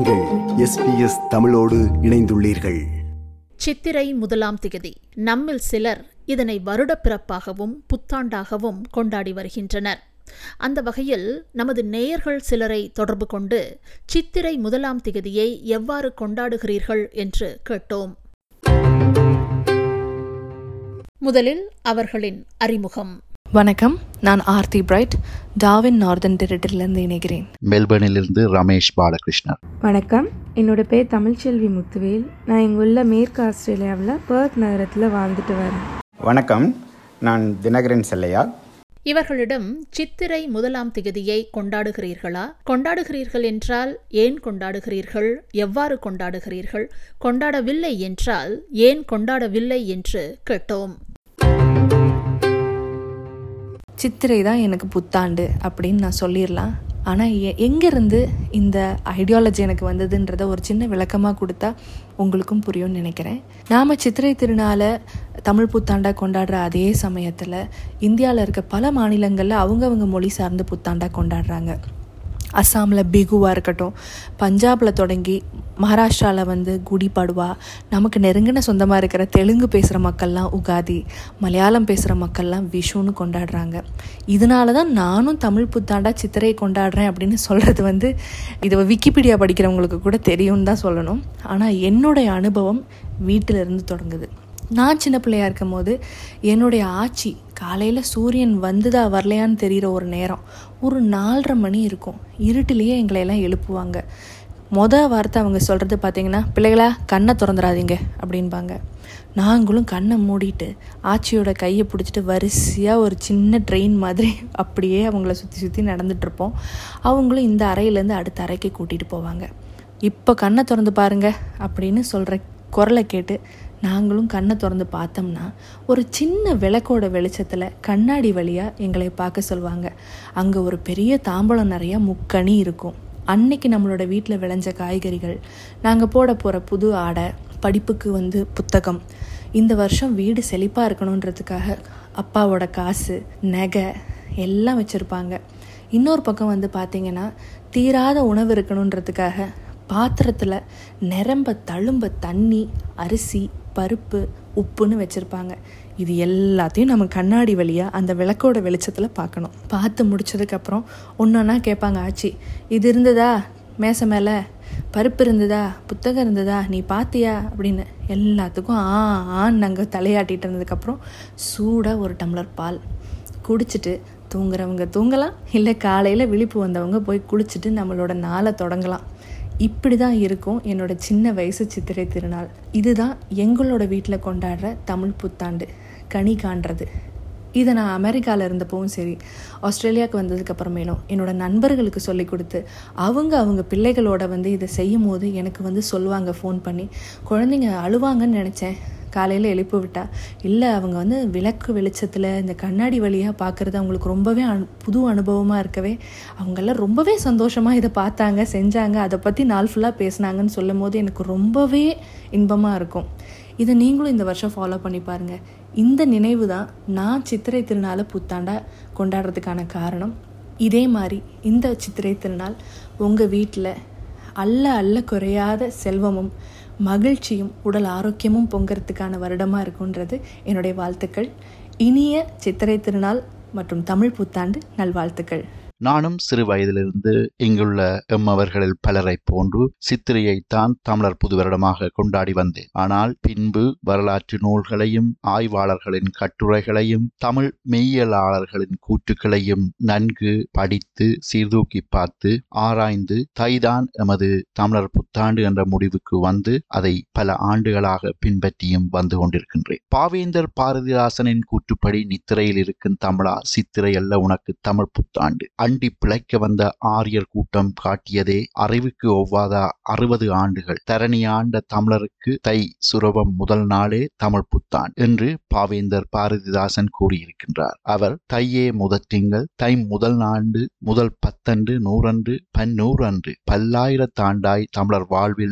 நீங்கள் எஸ்பிஎஸ் தமிழோடு இணைந்துள்ளீர்கள் சித்திரை முதலாம் திகதி நம்மில் சிலர் இதனை வருடப்பிறப்பாகவும் புத்தாண்டாகவும் கொண்டாடி வருகின்றனர் அந்த வகையில் நமது நேயர்கள் சிலரை தொடர்பு கொண்டு சித்திரை முதலாம் திகதியை எவ்வாறு கொண்டாடுகிறீர்கள் என்று கேட்டோம் முதலில் அவர்களின் அறிமுகம் வணக்கம் நான் ஆர்த்தி பிரைட் டாவின் நார்தன் டெரிட்டரியிலேருந்து இணைகிறேன் மெல்பர்னிலிருந்து ரமேஷ் பாலகிருஷ்ணன் வணக்கம் என்னோட பேர் தமிழ்ச்செல்வி முத்துவேல் நான் இங்கே உள்ள மேற்கு ஆஸ்திரேலியாவில் பர்த் நகரத்தில் வாழ்ந்துட்டு வரேன் வணக்கம் நான் தினகரன் செல்லையா இவர்களிடம் சித்திரை முதலாம் திகதியை கொண்டாடுகிறீர்களா கொண்டாடுகிறீர்கள் என்றால் ஏன் கொண்டாடுகிறீர்கள் எவ்வாறு கொண்டாடுகிறீர்கள் கொண்டாடவில்லை என்றால் ஏன் கொண்டாடவில்லை என்று கேட்டோம் சித்திரை தான் எனக்கு புத்தாண்டு அப்படின்னு நான் சொல்லிடலாம் ஆனால் எ எங்கேருந்து இந்த ஐடியாலஜி எனக்கு வந்ததுன்றத ஒரு சின்ன விளக்கமாக கொடுத்தா உங்களுக்கும் புரியும்னு நினைக்கிறேன் நாம் சித்திரை திருநாளை தமிழ் புத்தாண்டாக கொண்டாடுற அதே சமயத்தில் இந்தியாவில் இருக்க பல மாநிலங்களில் அவங்கவங்க மொழி சார்ந்து புத்தாண்டாக கொண்டாடுறாங்க அஸ்ஸாமில் பிகுவாக இருக்கட்டும் பஞ்சாபில் தொடங்கி மகாராஷ்டிராவில் வந்து குடி படுவா நமக்கு நெருங்கின சொந்தமாக இருக்கிற தெலுங்கு பேசுகிற மக்கள்லாம் உகாதி மலையாளம் பேசுகிற மக்கள்லாம் விஷுன்னு கொண்டாடுறாங்க இதனால தான் நானும் தமிழ் புத்தாண்டா சித்திரை கொண்டாடுறேன் அப்படின்னு சொல்கிறது வந்து இது விக்கிபீடியா படிக்கிறவங்களுக்கு கூட தெரியும்னு தான் சொல்லணும் ஆனால் என்னுடைய அனுபவம் வீட்டிலிருந்து தொடங்குது நான் சின்ன பிள்ளையா இருக்கும் போது என்னுடைய ஆட்சி காலையில் சூரியன் வந்துதா வரலையான்னு தெரிகிற ஒரு நேரம் ஒரு நாலரை மணி இருக்கும் இருட்டிலேயே எங்களையெல்லாம் எழுப்புவாங்க மொத வார்த்தை அவங்க சொல்கிறது பார்த்தீங்கன்னா பிள்ளைகளா கண்ணை திறந்துடாதீங்க அப்படின்பாங்க நாங்களும் கண்ணை மூடிட்டு ஆச்சியோட கையை பிடிச்சிட்டு வரிசையாக ஒரு சின்ன ட்ரெயின் மாதிரி அப்படியே அவங்கள சுற்றி சுற்றி நடந்துகிட்ருப்போம் அவங்களும் இந்த அறையிலேருந்து அடுத்த அறைக்கு கூட்டிகிட்டு போவாங்க இப்போ கண்ணை திறந்து பாருங்க அப்படின்னு சொல்கிற குரலை கேட்டு நாங்களும் கண்ணை திறந்து பார்த்தோம்னா ஒரு சின்ன விளக்கோட வெளிச்சத்தில் கண்ணாடி வழியாக எங்களை பார்க்க சொல்லுவாங்க அங்கே ஒரு பெரிய தாம்பலம் நிறையா முக்கணி இருக்கும் அன்னைக்கு நம்மளோட வீட்டில் விளைஞ்ச காய்கறிகள் நாங்கள் போட போகிற புது ஆடை படிப்புக்கு வந்து புத்தகம் இந்த வருஷம் வீடு செழிப்பாக இருக்கணுன்றதுக்காக அப்பாவோட காசு நகை எல்லாம் வச்சுருப்பாங்க இன்னொரு பக்கம் வந்து பார்த்திங்கன்னா தீராத உணவு இருக்கணுன்றதுக்காக பாத்திரத்தில் நிரம்ப தழும்ப தண்ணி அரிசி பருப்பு உப்புன்னு வச்சுருப்பாங்க இது எல்லாத்தையும் நம்ம கண்ணாடி வழியாக அந்த விளக்கோட வெளிச்சத்தில் பார்க்கணும் பார்த்து முடிச்சதுக்கப்புறம் ஒன்றொன்னா கேட்பாங்க ஆச்சி இது இருந்ததா மேசை மேலே பருப்பு இருந்ததா புத்தகம் இருந்ததா நீ பார்த்தியா அப்படின்னு எல்லாத்துக்கும் ஆ ஆன்னு நாங்கள் தலையாட்டிட்டு இருந்ததுக்கப்புறம் சூடாக ஒரு டம்ளர் பால் குடிச்சிட்டு தூங்குறவங்க தூங்கலாம் இல்லை காலையில் விழிப்பு வந்தவங்க போய் குளிச்சுட்டு நம்மளோட நாளை தொடங்கலாம் இப்படி தான் இருக்கும் என்னோட சின்ன வயசு சித்திரை திருநாள் இதுதான் எங்களோட வீட்டில் கொண்டாடுற தமிழ் புத்தாண்டு கனி காண்றது இதை நான் அமெரிக்காவில் இருந்தப்பவும் சரி ஆஸ்திரேலியாவுக்கு வந்ததுக்கப்புறமேலும் என்னோட நண்பர்களுக்கு சொல்லி கொடுத்து அவங்க அவங்க பிள்ளைகளோட வந்து இதை செய்யும் போது எனக்கு வந்து சொல்லுவாங்க ஃபோன் பண்ணி குழந்தைங்க அழுவாங்கன்னு நினச்சேன் காலையில் எழுப்பி விட்டா இல்லை அவங்க வந்து விளக்கு வெளிச்சத்தில் இந்த கண்ணாடி வழியாக பார்க்குறது அவங்களுக்கு ரொம்பவே அனு புது அனுபவமாக இருக்கவே அவங்கெல்லாம் ரொம்பவே சந்தோஷமாக இதை பார்த்தாங்க செஞ்சாங்க அதை பற்றி நாள் ஃபுல்லாக பேசினாங்கன்னு சொல்லும் போது எனக்கு ரொம்பவே இன்பமாக இருக்கும் இதை நீங்களும் இந்த வருஷம் ஃபாலோ பண்ணி பாருங்கள் இந்த நினைவு தான் நான் சித்திரை திருநாளை புத்தாண்டா கொண்டாடுறதுக்கான காரணம் இதே மாதிரி இந்த சித்திரை திருநாள் உங்கள் வீட்டில் அல்ல அல்ல குறையாத செல்வமும் மகிழ்ச்சியும் உடல் ஆரோக்கியமும் பொங்கறதுக்கான வருடமாக இருக்குன்றது என்னுடைய வாழ்த்துக்கள் இனிய சித்திரை திருநாள் மற்றும் தமிழ் புத்தாண்டு நல்வாழ்த்துக்கள் நானும் சிறு வயதிலிருந்து இங்குள்ள எம்மவர்களில் பலரை போன்று சித்திரையைத்தான் தமிழர் புது வருடமாக கொண்டாடி வந்தேன் ஆனால் பின்பு வரலாற்று நூல்களையும் ஆய்வாளர்களின் கட்டுரைகளையும் தமிழ் மெய்யலாளர்களின் கூற்றுக்களையும் நன்கு படித்து சீர்தூக்கி பார்த்து ஆராய்ந்து தைதான் எமது தமிழர் புத்தாண்டு என்ற முடிவுக்கு வந்து அதை பல ஆண்டுகளாக பின்பற்றியும் வந்து கொண்டிருக்கின்றேன் பாவேந்தர் பாரதிதாசனின் கூற்றுப்படி நித்திரையில் இருக்கும் தமிழா சித்திரை அல்ல உனக்கு தமிழ் புத்தாண்டு அண்டி பிழைக்க வந்த ஆரியர் கூட்டம் காட்டியதே அறிவுக்கு ஒவ்வாத அறுபது ஆண்டுகள் தரணி ஆண்ட தமிழருக்கு தை சுரவம் முதல் நாளே தமிழ் புத்தான் என்று பாவேந்தர் பாரதிதாசன் கூறியிருக்கின்றார் அவர் தையே முதற்றிங்கள் தை முதல் ஆண்டு முதல் பத்தன்று நூறன்று பன்னூறு அன்று பல்லாயிரத்தாண்டாய் தமிழர் வாழ்வில் புத்த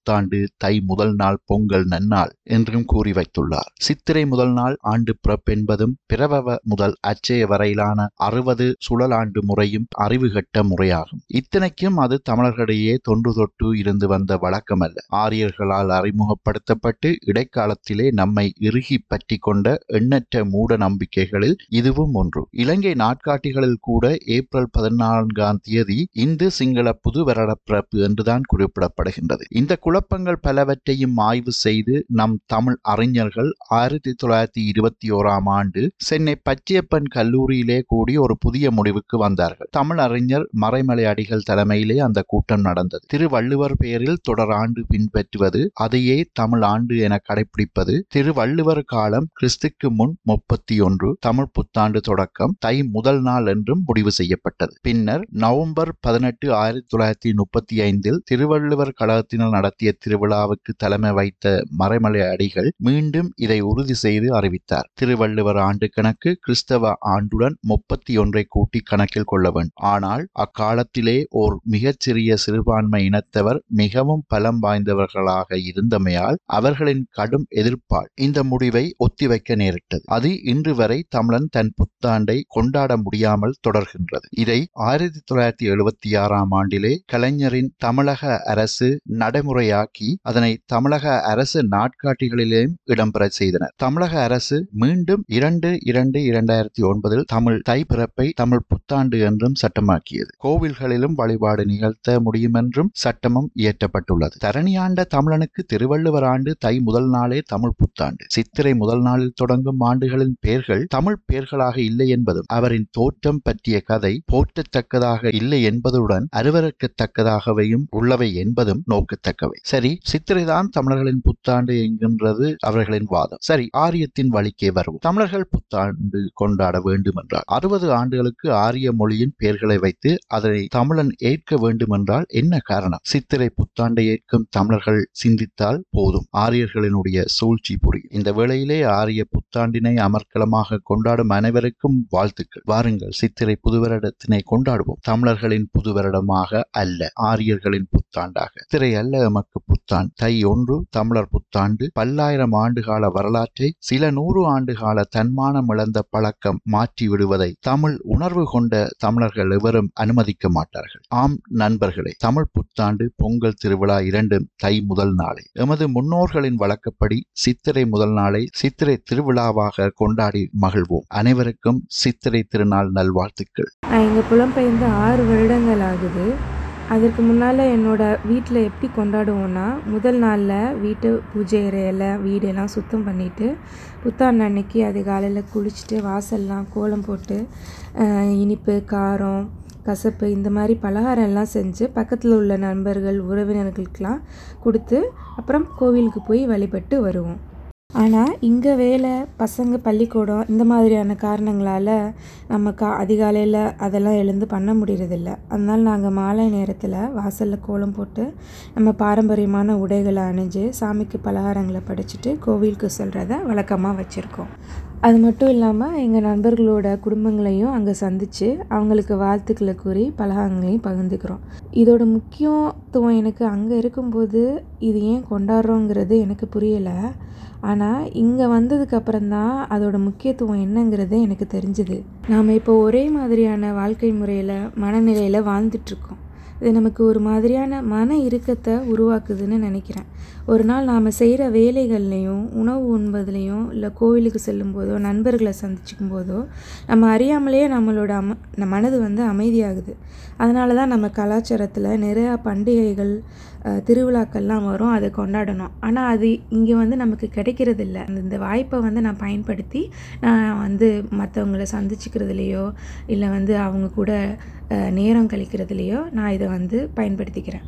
புத்தாண்டு தை முதல் நாள் பொங்கல் நன்னாள் என்றும் கூறி வைத்துள்ளார் சித்திரை முதல் நாள் ஆண்டு பிறப்பென்பதும் பிறவவ முதல் அச்சய வரையிலான அறுபது சுழலாண்டு முறையும் அறிவுகட்ட முறையாகும் இத்தனைக்கும் அது தமிழர்களிடையே தொன்று தொட்டு இருந்து வந்த வழக்கமல்ல ஆரியர்களால் அறிமுகப்படுத்தப்பட்டு இடைக்காலத்திலே நம்மை இறுகி பற்றி கொண்ட எண்ணற்ற மூட நம்பிக்கைகளில் இதுவும் ஒன்று இலங்கை நாட்காட்டிகளில் கூட ஏப்ரல் பதினான்காம் தேதி இந்து சிங்கள புது வருட பிறப்பு என்றுதான் குறிப்பிடப்படுகின்றது இந்த குழப்பங்கள் பலவற்றையும் ஆய்வு செய்து நம் தமிழ் அறிஞர்கள் ஆயிரத்தி தொள்ளாயிரத்தி இருபத்தி ஓராம் ஆண்டு சென்னை பச்சையப்பன் கல்லூரியிலே கூடி ஒரு புதிய முடிவுக்கு வந்தார்கள் தமிழ் அறிஞர் மறைமலை அடிகள் தலைமையிலே அந்த கூட்டம் நடந்தது திருவள்ளுவர் பெயரில் தொடர் ஆண்டு பின்பற்றுவது அதையே தமிழ் ஆண்டு என கடைபிடிப்பது திருவள்ளுவர் காலம் கிறிஸ்துக்கு முன் முப்பத்தி ஒன்று தமிழ் புத்தாண்டு தொடக்கம் தை முதல் நாள் என்றும் முடிவு செய்யப்பட்டது பின்னர் நவம்பர் பதினெட்டு ஆயிரத்தி தொள்ளாயிரத்தி முப்பத்தி ஐந்தில் திருவள்ளுவர் கழகத்தினர் நடத்திய திருவிழாவுக்கு தலைமை வைத்த மறைமலை அடிகள் மீண்டும் இதை உறுதி செய்து அறிவித்தார் திருவள்ளுவர் ஆண்டு கணக்கு கிறிஸ்தவ ஆண்டுடன் முப்பத்தி ஒன்றை கூட்டி கணக்கில் கொள்ள வேண்டும் ஆனால் அக்காலத்திலே ஓர் மிகச்சிறிய சிறுபான்மை இனத்தவர் மிகவும் பலம் வாய்ந்தவர்களாக இருந்தமையால் அவர்களின் கடும் எதிர்ப்பால் இந்த முடிவை ஒத்திவைக்க நேரிட்டது அது இன்று வரை தமிழன் தன் புத்தாண்டை கொண்டாட முடியாமல் தொடர்கின்றது இதை ஆயிரத்தி தொள்ளாயிரத்தி எழுபத்தி ஆறாம் ஆண்டிலே கலைஞரின் தமிழக அரசு நடைமுறையாக்கி அதனை தமிழக அரசு நாட்காட்டிகளிலேயும் இடம்பெற செய்தனர் தமிழக அரசு மீண்டும் இரண்டு இரண்டு இரண்டாயிரத்தி ஒன்பதில் தமிழ் தை பிறப்பை தமிழ் புத்தாண்டு என்றும் சட்டமாக்கியது கோவில்களிலும் வழிபாடு நிகழ்த்த முடியும் என்றும் சட்டமும் இயற்றப்பட்டுள்ளது தரணியாண்ட தமிழனுக்கு திருவள்ளுவர் ஆண்டு தை முதல் நாளே தமிழ் புத்தாண்டு சித்திரை முதல் நாளில் தொடங்கும் ஆண்டுகளின் பெயர்கள் தமிழ் பெயர்களாக இல்லை என்பதும் அவரின் தோற்றம் பற்றிய கதை போற்றத்தக்கதாக இல்லை என்பதுடன் அருவருக்கத்தக்கதாகவையும் உள்ளவை என்பதும் நோக்கத்தக்கவை சரி சித்திரைதான் தமிழர்களின் புத்தாண்டு என்கின்றது அவர்களின் வாதம் சரி ஆரியத்தின் வழிக்கே வருவோம் தமிழர்கள் புத்தாண்டு கொண்டாட வேண்டும் என்றால் அறுபது ஆண்டுகளுக்கு ஆரிய மொழியின் பெயர்களை வைத்து அதனை தமிழன் ஏற்க வேண்டும் என்றால் என்ன காரணம் சித்திரை புத்தாண்டை ஏற்கும் தமிழர்கள் சிந்தித்தால் போதும் ஆரியர்களினுடைய சூழ்ச்சி புரியும் இந்த வேளையிலே ஆரிய புத்தாண்டினை அமர்க்கலமாக கொண்டாடும் அனைவருக்கும் வாழ்த்துக்கள் வாருங்கள் சித்திரை புதுவருடத்தினை கொண்டாடுவோம் தமிழர்களின் புதுவருடமாக அல்ல ஆரியர்களின் புத்தாண்டாக சித்திரை அல்ல எமக்கு புத்தாண்டு தை ஒன்று தமிழர் புத்தாண்டு பல்லாயிரம் ஆண்டுகால வரலாற்றை சில நூறு ஆண்டுகால தன்மானம் இழந்த பழக்கம் மாற்றி விடுவதை தமிழ் உணர்வு கொண்ட தமிழர்கள் எவரும் அனுமதிக்க மாட்டார்கள் ஆம் நண்பர்களே தமிழ் புத்தாண்டு பொங்கல் திருவிழா இரண்டும் தை முதல் நாளே எமது முன்னோர்களின் வழக்கப்படி சித்திரை முதல் நாளை சித்திரை திருவிழாவாக கொண்டாடி மகிழ்வோம் அனைவருக்கும் சித்திரை திருநாள் நல்வாழ்த்துக்கள் நான் இங்கே புலம்பெயர்ந்து ஆறு வருடங்கள் ஆகுது அதற்கு முன்னால் என்னோட வீட்டில் எப்படி கொண்டாடுவோன்னா முதல் நாளில் வீட்டு பூஜை அறையெல்லாம் வீடெல்லாம் சுத்தம் பண்ணிவிட்டு புத்தாண்டு அன்னைக்கு அதிகாலையில் குளிச்சுட்டு வாசல்லாம் கோலம் போட்டு அஹ், இனிப்பு காரம் கசப்பு இந்த மாதிரி பலகாரம் எல்லாம் செஞ்சு பக்கத்தில் உள்ள நண்பர்கள் உறவினர்களுக்கெலாம் கொடுத்து அப்புறம் கோவிலுக்கு போய் வழிபட்டு வருவோம் ஆனால் இங்கே வேலை பசங்க பள்ளிக்கூடம் இந்த மாதிரியான காரணங்களால் நம்ம கா அதிகாலையில் அதெல்லாம் எழுந்து பண்ண முடியறதில்ல அதனால் நாங்கள் மாலை நேரத்தில் வாசலில் கோலம் போட்டு நம்ம பாரம்பரியமான உடைகளை அணிஞ்சு சாமிக்கு பலகாரங்களை படைச்சிட்டு கோவிலுக்கு செல்கிறத வழக்கமாக வச்சுருக்கோம் அது மட்டும் இல்லாமல் எங்கள் நண்பர்களோட குடும்பங்களையும் அங்கே சந்தித்து அவங்களுக்கு வாழ்த்துக்களை கூறி பலகாரங்களையும் பகிர்ந்துக்கிறோம் இதோட முக்கியத்துவம் எனக்கு அங்கே இருக்கும்போது இது ஏன் கொண்டாடுறோங்கிறது எனக்கு புரியலை ஆனால் இங்கே வந்ததுக்கு அப்புறம்தான் அதோட முக்கியத்துவம் என்னங்கிறது எனக்கு தெரிஞ்சுது நாம் இப்போ ஒரே மாதிரியான வாழ்க்கை முறையில் மனநிலையில் வாழ்ந்துட்டுருக்கோம் இது நமக்கு ஒரு மாதிரியான மன இறுக்கத்தை உருவாக்குதுன்னு நினைக்கிறேன் ஒரு நாள் நாம் செய்கிற வேலைகள்லையும் உணவு உண்பதுலேயும் இல்லை கோவிலுக்கு செல்லும் போதோ நண்பர்களை சந்திச்சுக்கும் போதோ நம்ம அறியாமலேயே நம்மளோட அம நம்ம மனது வந்து அமைதியாகுது அதனால தான் நம்ம கலாச்சாரத்தில் நிறையா பண்டிகைகள் அஹ், திருவிழாக்கள்லாம் வரும் அதை கொண்டாடணும் ஆனால் அது இங்கே வந்து நமக்கு கிடைக்கிறதில்ல அந்த இந்த வாய்ப்பை வந்து நான் பயன்படுத்தி நான் வந்து மற்றவங்கள சந்திச்சுக்கிறதுலையோ இல்லை வந்து அவங்க கூட அஹ், நேரம் கழிக்கிறதுலையோ நான் இதை வந்து பயன்படுத்திக்கிறேன்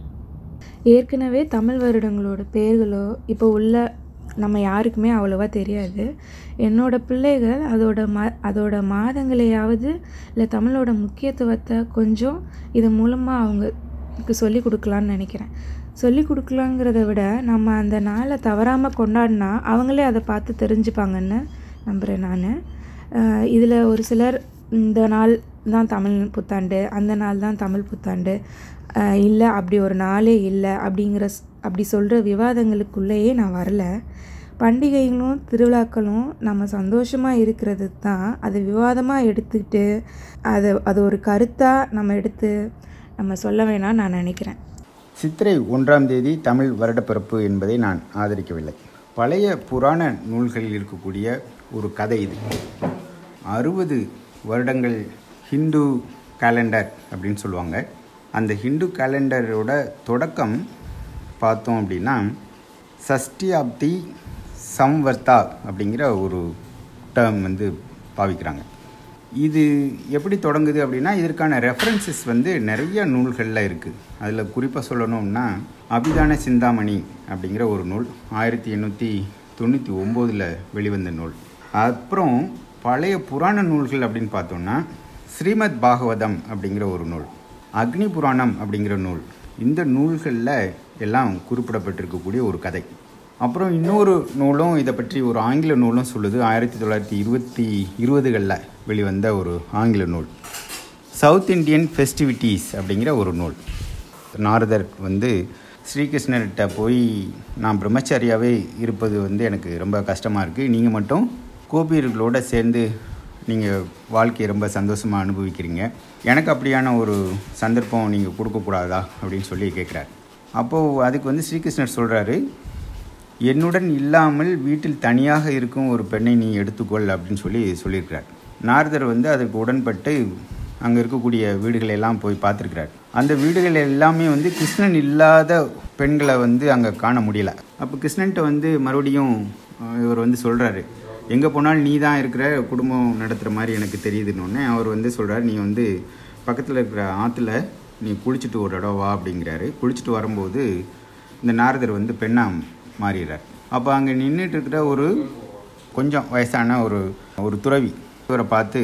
ஏற்கனவே தமிழ் வருடங்களோட பெயர்களோ இப்போ உள்ள நம்ம யாருக்குமே அவ்வளோவா தெரியாது என்னோட பிள்ளைகள் அதோட ம அதோட மாதங்களையாவது இல்லை தமிழோட முக்கியத்துவத்தை கொஞ்சம் இது மூலமாக அவங்களுக்கு சொல்லி கொடுக்கலான்னு நினைக்கிறேன் சொல்லி கொடுக்கலாங்கிறத விட நம்ம அந்த நாளை தவறாமல் கொண்டாடினா அவங்களே அதை பார்த்து தெரிஞ்சுப்பாங்கன்னு நம்புகிறேன் நான் இதில் ஒரு சிலர் இந்த நாள் தான் தமிழ் புத்தாண்டு அந்த நாள் தான் தமிழ் புத்தாண்டு இல்லை அப்படி ஒரு நாளே இல்லை அப்படிங்கிற ஸ்- அப்படி சொல்கிற விவாதங்களுக்குள்ளேயே நான் வரல பண்டிகைகளும் திருவிழாக்களும் நம்ம சந்தோஷமாக இருக்கிறது தான் அதை விவாதமாக எடுத்துக்கிட்டு அதை அது ஒரு கருத்தாக நம்ம எடுத்து நம்ம சொல்ல வேணாம் நான் நினைக்கிறேன் சித்திரை ஒன்றாம் தேதி தமிழ் வருடப்பிறப்பு என்பதை நான் ஆதரிக்கவில்லை பழைய புராண நூல்களில் இருக்கக்கூடிய ஒரு கதை இது அறுபது வருடங்கள் ஹிந்து கேலண்டர் அப்படின்னு சொல்லுவாங்க அந்த ஹிந்து கேலண்டரோட தொடக்கம் பார்த்தோம் அப்படின்னா சஷ்டி ஆப்தி சம்வர்த்தா அப்படிங்கிற ஒரு டேர்ம் வந்து பாவிக்கிறாங்க இது எப்படி தொடங்குது அப்படின்னா இதற்கான ரெஃபரன்சஸ் வந்து நிறைய நூல்களில் இருக்குது அதில் குறிப்பாக சொல்லணும்னா அபிதான சிந்தாமணி அப்படிங்கிற ஒரு நூல் ஆயிரத்தி எண்ணூற்றி தொண்ணூற்றி ஒம்போதில் வெளிவந்த நூல் அப்புறம் பழைய புராண நூல்கள் அப்படின்னு பார்த்தோம்னா ஸ்ரீமத் பாகவதம் அப்படிங்கிற ஒரு நூல் அக்னி புராணம் அப்படிங்கிற நூல் இந்த நூல்களில் எல்லாம் குறிப்பிடப்பட்டிருக்கக்கூடிய ஒரு கதை அப்புறம் இன்னொரு நூலும் இதை பற்றி ஒரு ஆங்கில நூலும் சொல்லுது ஆயிரத்தி தொள்ளாயிரத்தி இருபத்தி இருபதுகளில் வெளிவந்த ஒரு ஆங்கில நூல் சவுத் இந்தியன் ஃபெஸ்டிவிட்டீஸ் அப்படிங்கிற ஒரு நூல் நாரதர் வந்து ஸ்ரீகிருஷ்ணர்கிட்ட போய் நான் பிரம்மச்சாரியாகவே இருப்பது வந்து எனக்கு ரொம்ப கஷ்டமாக இருக்குது நீங்கள் மட்டும் கோபியர்களோட சேர்ந்து நீங்கள் வாழ்க்கையை ரொம்ப சந்தோஷமாக அனுபவிக்கிறீங்க எனக்கு அப்படியான ஒரு சந்தர்ப்பம் நீங்கள் கொடுக்கக்கூடாதா அப்படின்னு சொல்லி கேட்குறாரு அப்போது அதுக்கு வந்து ஸ்ரீகிருஷ்ணர் சொல்கிறாரு என்னுடன் இல்லாமல் வீட்டில் தனியாக இருக்கும் ஒரு பெண்ணை நீ எடுத்துக்கொள் அப்படின்னு சொல்லி சொல்லியிருக்கிறார் நாரதர் வந்து அதுக்கு உடன்பட்டு அங்கே இருக்கக்கூடிய வீடுகளை எல்லாம் போய் பார்த்துருக்கிறார் அந்த வீடுகள் எல்லாமே வந்து கிருஷ்ணன் இல்லாத பெண்களை வந்து அங்கே காண முடியல அப்போ கிருஷ்ணன்ட்ட வந்து மறுபடியும் அஹ், இவர் வந்து சொல்கிறாரு எங்கே போனாலும் நீ தான் இருக்கிற குடும்பம் நடத்துகிற மாதிரி எனக்கு தெரியுதுன்னொன்னே அவர் வந்து சொல்கிறார் நீ வந்து பக்கத்தில் இருக்கிற ஆற்றுல நீ குளிச்சுட்டு ஒரு இடம் வா அப்படிங்கிறாரு குளிச்சுட்டு வரும்போது இந்த நாரதர் வந்து பெண்ணாக மாறிடுறார் அப்போ அங்கே நின்றுட்டு இருக்கிற ஒரு கொஞ்சம் வயசான ஒரு ஒரு துறவி இவரை பார்த்து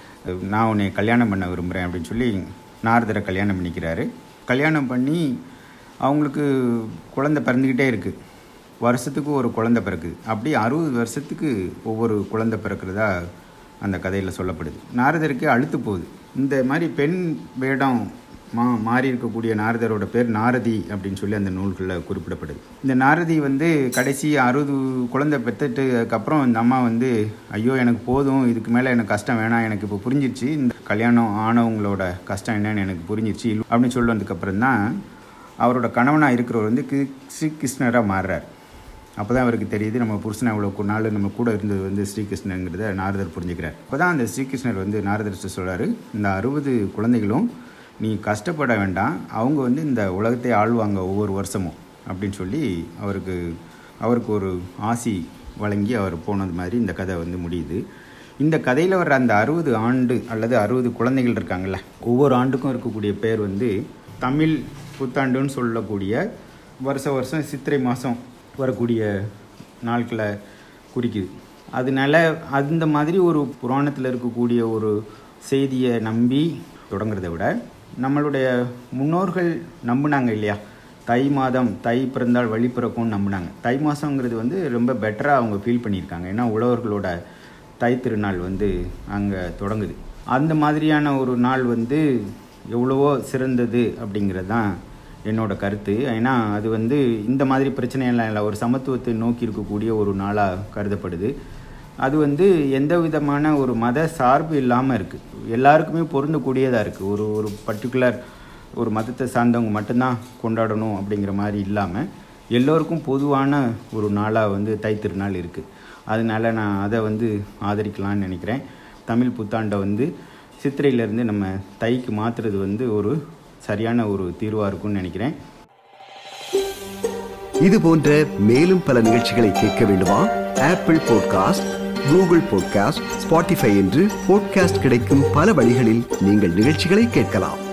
நான் உன்னை கல்யாணம் பண்ண விரும்புகிறேன் அப்படின்னு சொல்லி நாரதரை கல்யாணம் பண்ணிக்கிறாரு கல்யாணம் பண்ணி அவங்களுக்கு குழந்தை பிறந்துக்கிட்டே இருக்குது வருஷத்துக்கு ஒரு குழந்தை பிறக்குது அப்படி அறுபது வருஷத்துக்கு ஒவ்வொரு குழந்தை பிறக்கிறதா அந்த கதையில் சொல்லப்படுது நாரதருக்கு அழுத்து போகுது இந்த மாதிரி பெண் வேடம் மா மாறி இருக்கக்கூடிய நாரதரோட பேர் நாரதி அப்படின்னு சொல்லி அந்த நூல்களில் குறிப்பிடப்படுது இந்த நாரதி வந்து கடைசி அறுபது குழந்தை பெற்றுட்டுக்கப்புறம் இந்த அம்மா வந்து ஐயோ எனக்கு போதும் இதுக்கு மேலே எனக்கு கஷ்டம் வேணாம் எனக்கு இப்போ புரிஞ்சிருச்சு இந்த கல்யாணம் ஆனவங்களோட கஷ்டம் என்னன்னு எனக்கு புரிஞ்சிருச்சு அப்படின்னு சொல்லி வந்ததுக்கப்புறம் தான் அவரோட கணவனாக இருக்கிறவர் வந்து கி ஸ்ரீகிருஷ்ணராக மாறுறார் அப்போ தான் அவருக்கு தெரியுது நம்ம புருஷனை அவ்வளோ நாள் நம்ம கூட இருந்தது வந்து ஸ்ரீகிருஷ்ணங்கிறத நாரதர் புரிஞ்சுக்கிறார் அப்போ தான் அந்த ஸ்ரீகிருஷ்ணர் வந்து நாரதர்கிட்ட சொல்கிறாரு இந்த அறுபது குழந்தைகளும் நீ கஷ்டப்பட வேண்டாம் அவங்க வந்து இந்த உலகத்தை ஆள்வாங்க ஒவ்வொரு வருஷமும் அப்படின்னு சொல்லி அவருக்கு அவருக்கு ஒரு ஆசி வழங்கி அவர் போனது மாதிரி இந்த கதை வந்து முடியுது இந்த கதையில் வர்ற அந்த அறுபது ஆண்டு அல்லது அறுபது குழந்தைகள் இருக்காங்கல்ல ஒவ்வொரு ஆண்டுக்கும் இருக்கக்கூடிய பேர் வந்து தமிழ் புத்தாண்டுன்னு சொல்லக்கூடிய வருஷ வருஷம் சித்திரை மாதம் வரக்கூடிய நாட்களை குறிக்குது அதனால அந்த மாதிரி ஒரு புராணத்தில் இருக்கக்கூடிய ஒரு செய்தியை நம்பி தொடங்குறதை விட நம்மளுடைய முன்னோர்கள் நம்பினாங்க இல்லையா தை மாதம் தை பிறந்தால் வழி பிறக்கும்னு நம்பினாங்க தை மாதங்கிறது வந்து ரொம்ப பெட்டராக அவங்க ஃபீல் பண்ணியிருக்காங்க ஏன்னா உழவர்களோட தை திருநாள் வந்து அங்கே தொடங்குது அந்த மாதிரியான ஒரு நாள் வந்து எவ்வளவோ சிறந்தது அப்படிங்கிறது தான் என்னோட கருத்து ஏன்னா அது வந்து இந்த மாதிரி பிரச்சனையெல்லாம் இல்லை ஒரு சமத்துவத்தை நோக்கி இருக்கக்கூடிய ஒரு நாளாக கருதப்படுது அது வந்து எந்த விதமான ஒரு மத சார்பு இல்லாமல் இருக்குது எல்லாருக்குமே பொருந்தக்கூடியதாக இருக்குது ஒரு ஒரு பர்டிகுலர் ஒரு மதத்தை சார்ந்தவங்க மட்டும்தான் கொண்டாடணும் அப்படிங்கிற மாதிரி இல்லாமல் எல்லோருக்கும் பொதுவான ஒரு நாளாக வந்து தை திருநாள் இருக்குது அதனால நான் அதை வந்து ஆதரிக்கலாம்னு நினைக்கிறேன் தமிழ் புத்தாண்டை வந்து சித்திரையிலேருந்து நம்ம தைக்கு மாற்றுறது வந்து ஒரு சரியான ஒரு தீர்வாக இருக்கும்னு நினைக்கிறேன் இது போன்ற மேலும் பல நிகழ்ச்சிகளை கேட்க வேண்டுமா Apple podcast Google podcast Spotify என்று பாட்காஸ்ட் கிடைக்கும் பல வழிகளில் நீங்கள் நிகழ்ச்சிகளை கேட்கலாம்